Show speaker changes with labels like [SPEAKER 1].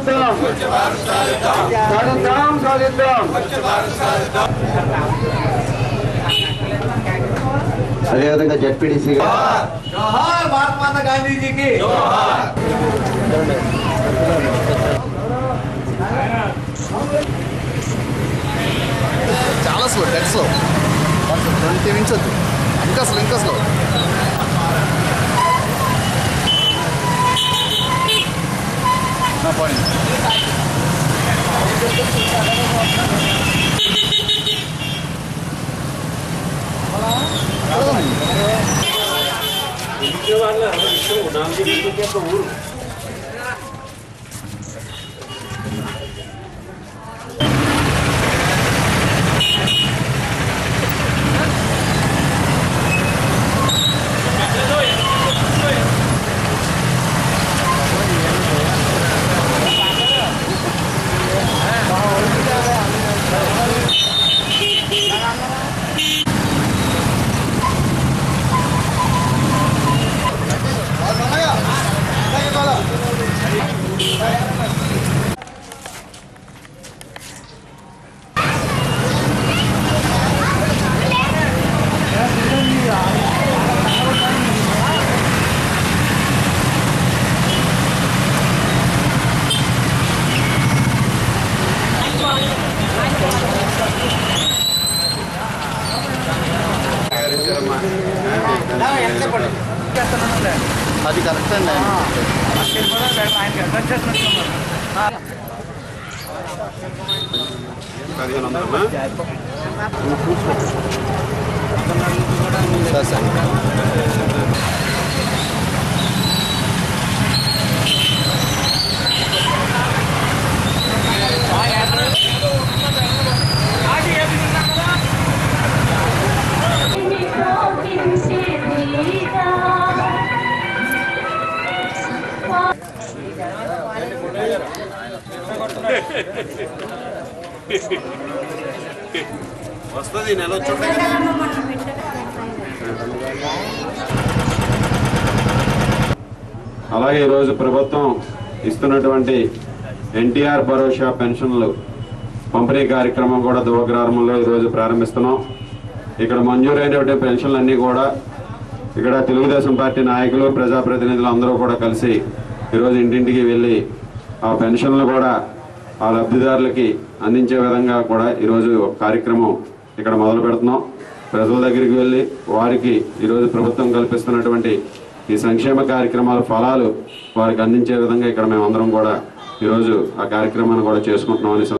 [SPEAKER 1] సాధిద్దాం సాధిద్దాం సాధిద్దాం అదేవిధంగా జడ్పీడీసీ
[SPEAKER 2] జోహార్ మహాత్మా గాంధీజీకి
[SPEAKER 3] చాలా స్లో డెడ్ స్లో ట్వంటీ మించొద్దు ఇంకా స్లో ఇంకా స్లో పోయింది అది కరెక్ట్ అండి సార్ సార్
[SPEAKER 4] వస్తుంది నెల వచ్చి ఉంటాయి కదా అలాగే ఈరోజు ప్రభుత్వం ఇస్తున్నటువంటి ఎన్టీఆర్ భరోసా పెన్షన్లు పంపిణీ కార్యక్రమం కూడా దువ్వ గ్రామంలో ఈరోజు ప్రారంభిస్తున్నాం ఇక్కడ మంజూరైనటువంటి పెన్షన్లు అన్నీ కూడా ఇక్కడ తెలుగుదేశం పార్టీ నాయకులు ప్రజాప్రతినిధులు అందరూ కూడా కలిసి ఈరోజు ఇంటింటికి వెళ్ళి ఆ పెన్షన్లు కూడా ఆ లబ్ధిదారులకి అందించే విధంగా కూడా ఈరోజు కార్యక్రమం ఇక్కడ మొదలు పెడుతున్నాం ప్రజల దగ్గరికి వెళ్ళి వారికి ఈరోజు ప్రభుత్వం కల్పిస్తున్నటువంటి ఈ సంక్షేమ కార్యక్రమాల ఫలాలు వారికి అందించే విధంగా ఇక్కడ మేమందరం కూడా ఈరోజు ఆ కార్యక్రమాన్ని కూడా చేసుకుంటున్నామని